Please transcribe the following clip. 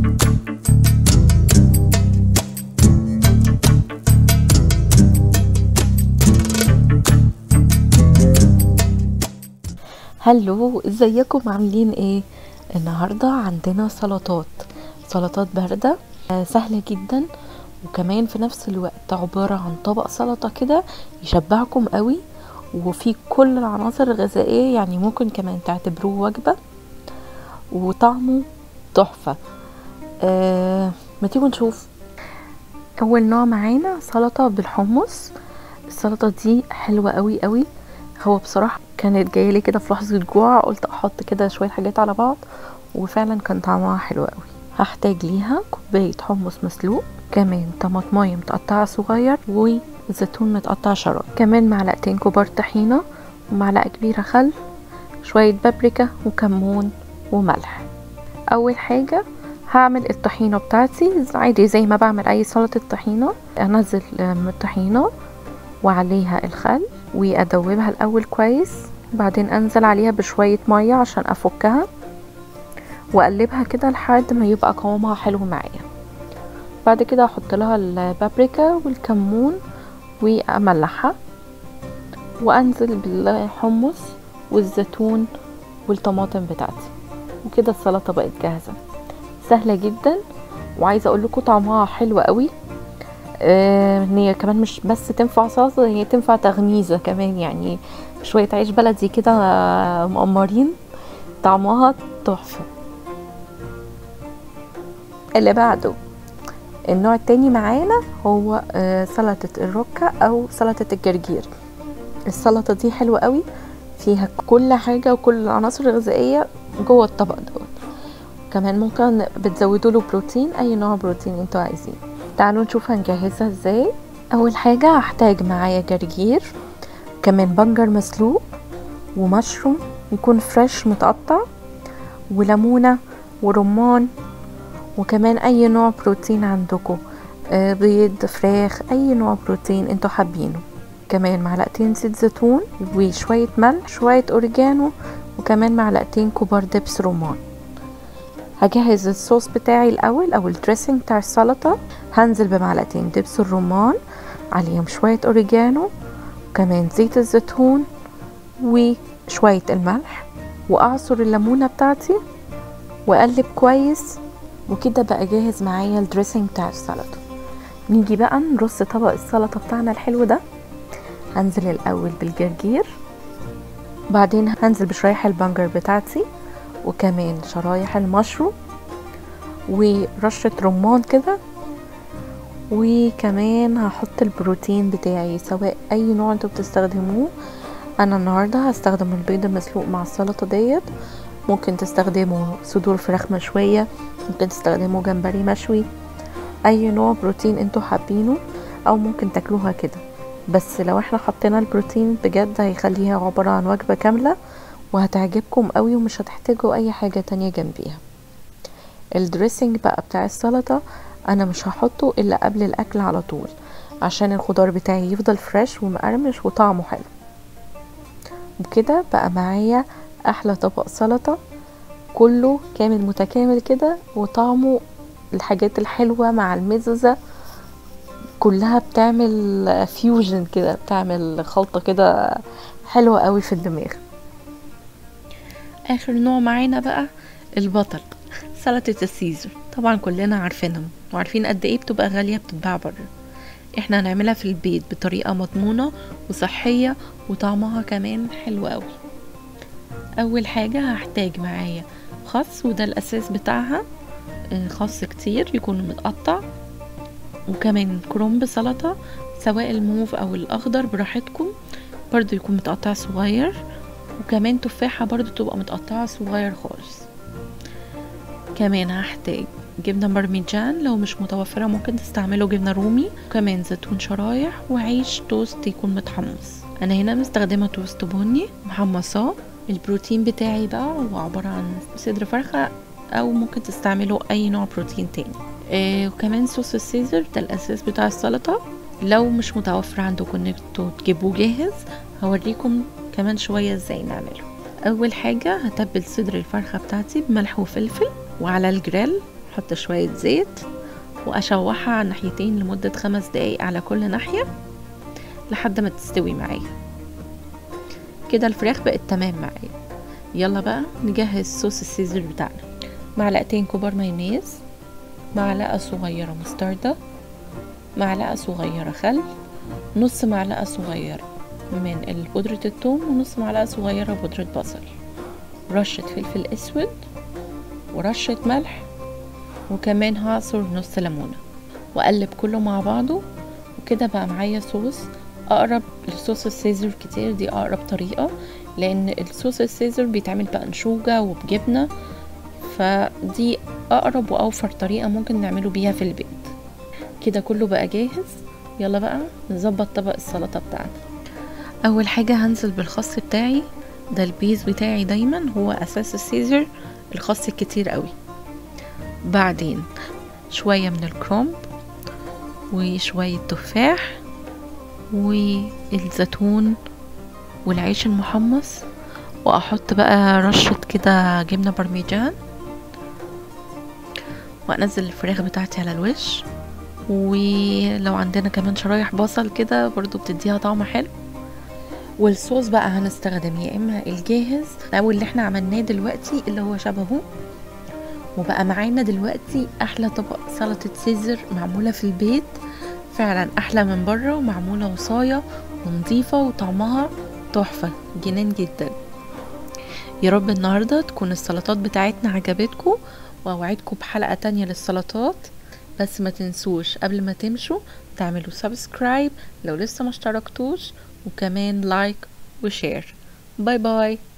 هلو ازيكم عاملين ايه النهارده عندنا سلطات سلطات بارده آه، سهله جدا وكمان في نفس الوقت عباره عن طبق سلطه كده يشبعكم قوي وفيه كل العناصر الغذائيه يعني ممكن كمان تعتبروه وجبه وطعمه تحفه آه ما تيجوا نشوف اول نوع معانا سلطه بالحمص السلطه دي حلوه قوي قوي هو بصراحه كانت جايه لي كده في لحظه جوع قلت احط كده شويه حاجات على بعض وفعلا كان طعمها حلو قوي هحتاج ليها كوبايه حمص مسلوق كمان طماطمايه متقطعه صغير وزيتون متقطع شرايح كمان معلقتين كبار طحينه ومعلقه كبيره خل شويه بابريكا وكمون وملح اول حاجه هعمل الطحينه بتاعتي عادي زي ما بعمل اي سلطه طحينه انزل من الطحينه وعليها الخل وادوبها الاول كويس بعدين انزل عليها بشويه ميه عشان افكها واقلبها كده لحد ما يبقى قوامها حلو معايا بعد كده احط لها البابريكا والكمون واملحها وانزل بالحمص والزيتون والطماطم بتاعتي وكده السلطه بقت جاهزه سهله جدا وعايزه اقول لكم طعمها حلو قوي آه، ان هي كمان مش بس تنفع صلصه هي تنفع تغميزه كمان يعني شويه عيش بلدي كده آه، مقمرين طعمها تحفه اللي بعده النوع التاني معانا هو آه، سلطة الركة أو سلطة الجرجير السلطة دي حلوة قوي فيها كل حاجة وكل العناصر الغذائية جوه الطبق دوت كمان ممكن بتزودوا له بروتين أي نوع بروتين انتوا عايزين تعالوا نشوف هنجهزها ازاي أول حاجة هحتاج معايا جرجير كمان بنجر مسلوق ومشروم يكون فريش متقطع وليمونة ورمان وكمان اي نوع بروتين عندكم آه، بيض فراخ اي نوع بروتين انتوا حابينه كمان معلقتين زيت زيتون وشوية ملح شوية اوريجانو وكمان معلقتين كبار دبس رمان هجهز الصوص بتاعي الاول او الدريسنج بتاع السلطة هنزل بمعلقتين دبس الرمان عليهم شوية اوريجانو وكمان زيت الزيتون وشوية الملح واعصر الليمونة بتاعتي واقلب كويس وكده بقى جاهز معايا الدريسنج بتاع السلطه نيجي بقى نرص طبق السلطه بتاعنا الحلو ده هنزل الاول بالجرجير بعدين هنزل بشرايح البنجر بتاعتي وكمان شرايح المشروم ورشة رمان كده وكمان هحط البروتين بتاعي سواء اي نوع انتوا بتستخدموه انا النهارده هستخدم البيض المسلوق مع السلطه ديت ممكن تستخدموا صدور فراخ مشويه ممكن تستخدموا جمبري مشوي اي نوع بروتين انتوا حابينه او ممكن تاكلوها كده بس لو احنا حطينا البروتين بجد هيخليها عبارة عن وجبة كاملة وهتعجبكم قوي ومش هتحتاجوا اي حاجة تانية جنبيها الدريسنج بقى بتاع السلطة انا مش هحطه الا قبل الاكل على طول عشان الخضار بتاعي يفضل فريش ومقرمش وطعمه حلو وكده بقى معايا احلى طبق سلطة كله كامل متكامل كده وطعمه الحاجات الحلوة مع المززة كلها بتعمل فيوجن كده بتعمل خلطة كده حلوة قوي في الدماغ اخر نوع معانا بقى البطل سلطة السيزر طبعا كلنا عارفينها وعارفين قد ايه بتبقى غالية بتتباع بره احنا هنعملها في البيت بطريقة مضمونة وصحية وطعمها كمان حلو قوي اول حاجة هحتاج معايا خس وده الاساس بتاعها آه، خس كتير يكون متقطع وكمان كرنب سلطة سواء الموف او الاخضر براحتكم برضو يكون متقطع صغير وكمان تفاحة برضو تبقى متقطعة صغير خالص كمان هحتاج جبنة برمجان لو مش متوفرة ممكن تستعملوا جبنة رومي وكمان زيتون شرايح وعيش توست يكون متحمص انا هنا مستخدمة توست بني محمصاه البروتين بتاعي بقى هو عبارة عن صدر فرخة او ممكن تستعملوا اي نوع بروتين تاني آه وكمان صوص السيزر ده الاساس بتاع السلطة لو مش متوفر عندكم انكم تجيبوه جاهز هوريكم كمان شوية ازاي نعمله اول حاجة هتبل صدر الفرخة بتاعتي بملح وفلفل وعلى الجريل احط شوية زيت واشوحها على الناحيتين لمدة خمس دقايق على كل ناحية لحد ما تستوي معايا كده الفراخ بقت تمام معايا يلا بقى نجهز صوص السيزر بتاعنا معلقتين كبار مايونيز معلقة صغيرة مستردة معلقة صغيرة خل نص معلقة صغيرة من بودرة الثوم ونص معلقة صغيرة بودرة بصل رشة فلفل اسود ورشة ملح وكمان هعصر نص ليمونة واقلب كله مع بعضه وكده بقى معايا صوص اقرب لصوص السيزر كتير دي اقرب طريقة لان الصوص السيزر بيتعمل بانشوجة وبجبنة فدي اقرب واوفر طريقة ممكن نعمله بيها في البيت كده كله بقى جاهز يلا بقى نظبط طبق السلطة بتاعنا اول حاجة هنزل بالخس بتاعي ده البيز بتاعي دايما هو اساس السيزر الخس الكتير قوي بعدين شوية من الكرومب وشوية تفاح والزيتون والعيش المحمص واحط بقى رشة كده جبنة برميجان وانزل الفراخ بتاعتي على الوش ولو عندنا كمان شرايح بصل كده برضو بتديها طعم حلو والصوص بقى هنستخدم يا اما الجاهز او اللي احنا عملناه دلوقتي اللي هو شبهه وبقى معانا دلوقتي احلى طبق سلطة سيزر معمولة في البيت فعلا احلى من بره ومعمولة وصاية ونظيفة وطعمها تحفة جنان جدا يا رب النهاردة تكون السلطات بتاعتنا عجبتكم واوعدكم بحلقة تانية للسلطات بس ما تنسوش قبل ما تمشوا تعملوا سبسكرايب لو لسه ما اشتركتوش وكمان لايك وشير باي باي